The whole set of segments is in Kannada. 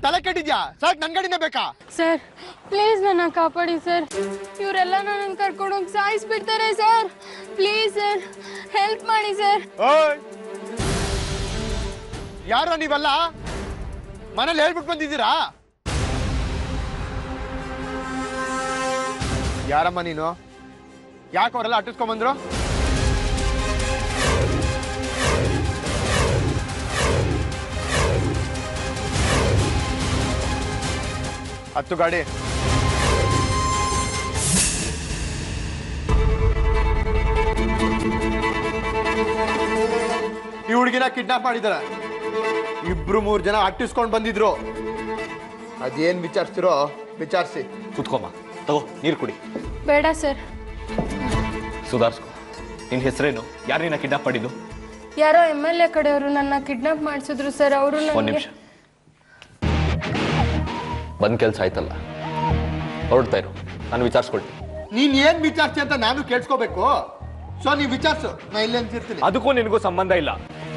ತಲೆ ಕೆಟ್ಟಿದ್ಯಾ ಸಾಕ್ ನನ್ ಗಾಡಿನೇ ಬೇಕಾ ಸರ್ ಪ್ಲೀಸ್ ನನ್ನ ಕಾಪಾಡಿ ಸರ್ ಇವರೆಲ್ಲ ನನ್ನ ಕರ್ಕೊಂಡೋಗಿ ಸಾಯಿಸ್ಬಿಡ್ತಾರೆ ಸರ್ ಪ್ಲೀಸ್ ಸರ್ ಹೆಲ್ಪ್ ಮಾಡಿ ಸರ್ ಓಯ್ ಯಾರೋ ನೀವಲ್ಲ ಮನೇಲಿ ಹೇಳ್ಬಿಟ್ಟು ಬಂದಿದ್ದೀರಾ ಯಾರಮ್ಮ ನೀನು ಯಾಕೆ ಅವರೆಲ್ಲ ಅಟ್ಟಿಸ್ಕೊಂಡ್ ಬಂದ್ರು ಹತ್ತು ಗಾಡಿ ಈ ಹುಡುಗಿನ ಕಿಡ್ನಾಪ್ ಮಾಡಿದಾರೆ ಇಬ್ರು ಮೂರ್ ಜನ ಅಟ್ಟಿಸ್ಕೊಂಡ್ ಬಂದಿದ್ರು ಅದೇನ್ ವಿಚಾರಿಸ್ತಿರೋ ವಿಚಾರಿಸಿ ಕುತ್ಕೊಮ್ಮ ತಗೋ ನೀರು ಕುಡಿ ಬೇಡ ಸರ್ ಸುಧಾರಿಸ್ಕೊ ನಿನ್ನ ಹೆಸರೇನು ಯಾರು ನಿನ್ನ ಕಿಡ್ನಾಪ್ ಮಾಡಿದ್ದು ಯಾರೋ ಎಮ್ ಎಲ್ ಎ ಕಡೆಯವರು ನನ್ನ ಕಿಡ್ನಾಪ್ ಮಾಡಿಸಿದ್ರು ಸರ್ ಅವರು ಒಂದು ನನಗೆ ನಿಮಿಷ ಬಂದ್ ಕೆಲಸ ಆಯ್ತಲ್ಲ ಹೊರಡ್ತಾ ಇರು ನಾನು ವಿಚಾರಿಸ್ಕೊಳ್ತೀನಿ ನೀನ್ ಏನ್ ವಿಚಾರಿಸಿ ಅಂತ ನಾನು ಕೇಳಿಸ್ಕೋಬೇಕು ಸೊ ನೀವ್ ವಿಚಾರಿಸು ನಾ ಇಲ್ಲೇ ನಿಂತಿರ್ತೀನಿ ಅದಕ್ಕೂ ನಿನಗೂ ಸಂಬಂಧ ಇಲ್ಲ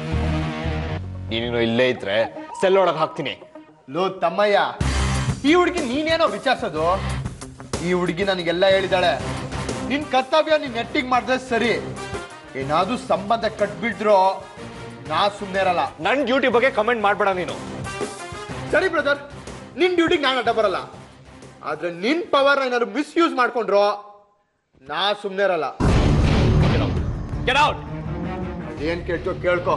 ನೀನು ಇಲ್ಲೇ ಇದ್ರೆ ಸೆಲ್ ಒಳಗೆ ಹಾಕ್ತೀನಿ ಲೋ ತಮ್ಮಯ್ಯ ಈ ಹುಡುಗಿ ನೀನೇನೋ ವಿಚಾರಿಸೋದು ಈ ಹುಡುಗಿ ನನಗೆಲ್ಲ ಹೇಳಿದಾಳೆ ನಿನ್ ಕರ್ತವ್ಯ ನೀನ್ ನೆಟ್ಟಿಗೆ ಮಾಡಿದ್ರೆ ಸರಿ ಏನಾದ್ರೂ ಸಂಬಂಧ ಕಟ್ಬಿಟ್ರು ನಾ ಸುಮ್ಮನೆ ಇರಲ್ಲ ನನ್ನ ಡ್ಯೂಟಿ ಬಗ್ಗೆ ಕಮೆಂಟ್ ಮಾಡ್ಬೇಡ ನೀನು ಸರಿ ಬ್ರದರ್ ನಿನ್ ಡ್ಯೂಟಿಗೆ ನಾನು ಅಡ್ಡ ಬರಲ್ಲ ಆದ್ರೆ ನಿನ್ ಪವರ್ ಏನಾದ್ರು ಮಿಸ್ಯೂಸ್ ಮಾಡ್ಕೊಂಡ್ರು ನಾ ಸುಮ್ಮನೆ ಇರಲ್ಲ Get out! ಏನ್ ಕೇಳ್ಕೊ ಕೇಳ್ಕೊ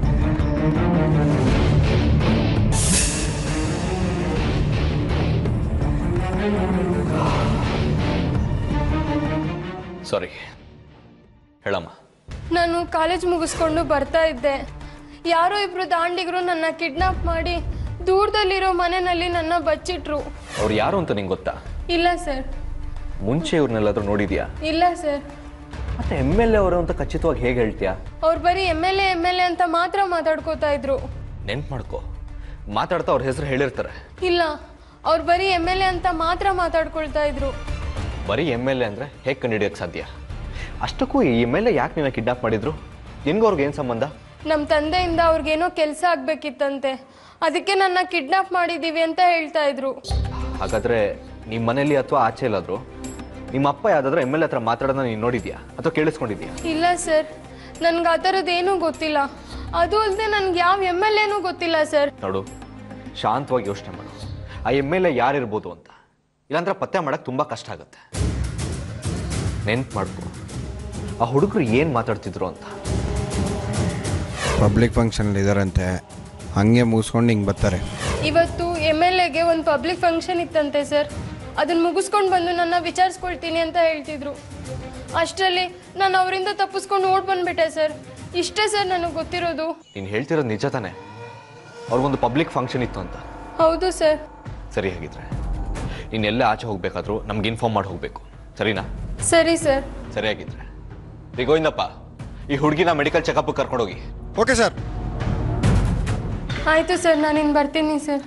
ಸಾರಿ ಹೇಳಮ್ಮ ನಾನು ಕಾಲೇಜ್ ಮುಗಿಸ್ಕೊಂಡು ಬರ್ತಾ ಇದ್ದೆ ಯಾರೋ ಇಬ್ರು ದಾಂಡಿಗರು ನನ್ನ ಕಿಡ್ನಾಪ್ ಮಾಡಿ ದೂರದಲ್ಲಿರೋ ಮನೆಯಲ್ಲಿ ನನ್ನ ಬಚ್ಚಿಟ್ರು ಅವ್ರು ಯಾರು ಅಂತ ನಿಂಗೆ ಗೊತ್ತಾ ಇಲ್ಲ ಸರ್ ಮುಂಚೆ ಇವ್ರನ್ನೆಲ್ಲಾದ್ರೂ ನೋಡಿದ್ಯಾ ಇಲ್ಲ ಸರ್ ಮತ್ತೆ ಎಮ್ ಎಲ್ ಎ ಅವರು ಅಂತ ಖಚಿತವಾಗಿ ಹೇಗೆ ಹೇಳ್ತೀಯಾ ಅವ್ರು ಬರೀ M L A M L A ಅಂತ ಮಾತ್ರ ಮಾತಾಡ್ಕೋತಾ ಇದ್ರು ನೆನ್ಪು ಮಾಡ್ಕೋ ಮಾತಾಡ್ತಾ ಅವ್ರ ಹೆಸರು ಹೇಳಿರ್ತಾರೆ ಇಲ್ಲ ಅವ್ರು ಬರೀ ಎಮ್ ಎಲ್ ಎ ಅಂತ ಮಾತ್ರ ಮಾತಾಡ್ಕೊಳ್ತಾ ಇದ್ರು ಬರೀ ಎಮ್ ಎಲ್ ಎ ಅಂದರೆ ಹೇಗೆ ಕಂಡುಹಿಡಿಯೋಕ್ಕೆ ಸಾಧ್ಯ ಅಷ್ಟಕ್ಕೂ ಈ ಎಮ್ ಎಲ್ ಎ ಯಾಕೆ ನಿನ್ನ ಕಿಡ್ನಾಪ್ ಮಾಡಿದ್ರು ನಿನ್ಗೂ ಅವ್ರಿಗೆ ಏನು ಸಂಬಂಧ ನಮ್ಮ ತಂದೆಯಿಂದ ಅವ್ರಿಗೇನೋ ಕೆಲಸ ಆಗ್ಬೇಕಿತ್ತಂತೆ ಅದಕ್ಕೆ ನನ್ನ ಕಿಡ್ನಾಪ್ ಮಾಡಿದೀವಿ ಅಂತ ಹೇಳ್ತಾ ಇದ್ರು ಹಾಗಾದ್ರೆ ನಿಮ್ಮ ಮನೇಲಿ ಅಥವಾ ಆಚೆ ಎಲ್ಲಾದ್ರು ನಿಮ್ಮ ಅಪ್ಪ ಯಾವ್ದಾದ್ರು ಎಮ್ ಎಲ್ ಎ ಹತ್ರ ಮಾತಾಡೋದನ್ನ ನೀನು ನೋಡಿದ್ಯಾ ಅಥವಾ ಕೇಳಿಸ್ಕೊಂಡಿದ್ಯಾ ಇಲ್ಲ ಸರ್ ನನ್ಗೆ ಆ ಥರದ್ದೇನೂ ಗೊತ್ತಿಲ್ಲ ಅದು ಅಲ್ಲದೆ ನನ್ಗೆ ಯಾವ ಎಮ್ ಎಲ್ ಎನೂ ಗೊತ್ತಿಲ್ಲ ಸರ್ ನೋಡು ಶಾಂತವಾಗಿ ಯೋಚನೆ ಮಾಡು ಆ ಎಮ್ ಎಲ್ ಎ ಯಾರಿರ್ಬೋದು ಅಂತ ಇಲ್ಲಾಂದ್ರೆ ಪತ್ತೆ ಮಾಡಕ್ಕೆ ತುಂಬ ಕಷ್ಟ ಆಗುತ್ತೆ ನೆನ್ಪು ಮಾಡ್ಕೊ ಆ ಹುಡುಗರು ಏನು ಮಾತಾಡ್ತಿದ್ರು ಅಂತ ಪಬ್ಲಿಕ್ ಫಂಕ್ಷನ್ ಇದಾರಂತೆ ಹಂಗೆ ಮುಗಿಸ್ಕೊಂಡು ಹಿಂಗೆ ಬರ್ತಾರೆ ಇವತ್ತು ಎಮ್ ಎಲ್ ಎಗೆ ಒಂದು ಪಬ್ಲಿಕ್ ಫಂಕ್ಷನ್ ಇತ್ತಂತೆ ಸರ್ ಅದನ್ನ ಮುಗಿಸ್ಕೊಂಡು ಬಂದು ನನ್ನ ವಿಚಾರಿಸ್ಕೊಳ್ತೀನಿ ಅಂತ ಹೇಳ್ತಿದ್ರು ಅಷ್ಟರಲ್ಲಿ ನಾನು ಅವರಿಂದ ತಪ್ಪಿಸ್ಕೊಂಡು ಓಡ್ ಬಂದ್ಬಿಟ್ಟೆ ಸರ್ ಇಷ್ಟೇ ಸರ್ ನನಗೆ ಗೊತ್ತಿರೋದು ನೀನು ಹೇಳ್ತಿರೋದು ನಿಜ ತಾನೆ ಅವ್ರಿಗೊಂದು ಪಬ್ಲಿಕ್ ಫಂಕ್ಷನ್ ಇತ್ತು ಅಂತ ಹೌದು ಸರ್ ಸರಿ ಹಾಗಿದ್ರೆ ನೀನು ಎಲ್ಲ ಆಚೆ ಹೋಗ್ಬೇಕಾದ್ರೂ ನಮ್ಗೆ ಇನ್ಫಾರ್ಮ್ ಮಾಡಿ ಹೋಗಬೇಕು ಸರಿನಾ ಸರಿ ಸರ್ ಸರಿಯಾಗಿದ್ರೆ ರೀ ಗೋವಿಂದಪ್ಪ ಈ ಹುಡುಗಿನ ಮೆಡಿಕಲ್ ಚೆಕಪ್ ಕರ್ಕೊಂಡೋಗಿ ಓಕೆ ಸರ್ ಆಯಿತು ಸರ್ ನಾನಿನ್ನು ಬರ್ತೀನಿ ಸರ್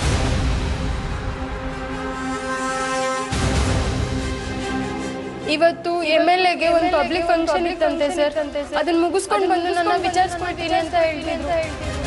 ಇವತ್ತು ಎಮ್ ಎಲ್ ಎಗೆ ಒಂದು ಪಬ್ಲಿಕ್ ಫಂಕ್ಷನ್ ಇತ್ತಂತೆ ಸರ್ ಅದನ್ನ ಮುಗಿಸ್ಕೊಂಡು ಬಂದು ನನ್ನ ವಿಚಾರಿಸ್ಕೊಳ್ತೀನಿ ಅಂತ ಹೇಳ್ತಿದ್ರು